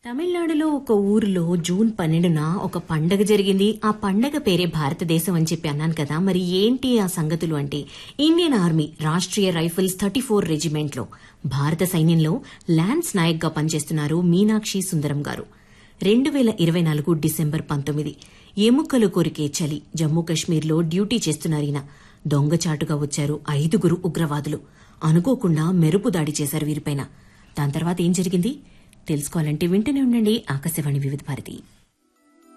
తమిళనాడులో ఒక ఊరిలో జూన్ పన్నెండున ఒక పండగ జరిగింది ఆ పండగ పేరే భారతదేశం అని చెప్పి అన్నాను కదా మరి ఏంటి ఆ సంగతులు అంటే Indian army Rashtriya rifles thirty four regiment లో భారత సైన్యంలో ల్యాన్స్ నాయక్ గా పనిచేస్తున్నారు మీనాక్షి సుందరం గారు రెండు వేల ఇరవై నాలుగు డిసెంబర్ పంతొమ్మిది ఎముకలు కొరికే చలి జమ్మూ కశ్మీర్లో డ్యూటీ చేస్తున్నారు ఈయన దొంగచాటుగా వచ్చారు ఐదుగురు ఉగ్రవాదులు అనుకోకుండా మెరుపు దాడి చేశారు వీరిపైన దాని తర్వాత ఏం జరిగింది తెలుసుకోవాలంటే వింటూనే ఉండండి ఆకాశవాణి వివిధ భారతి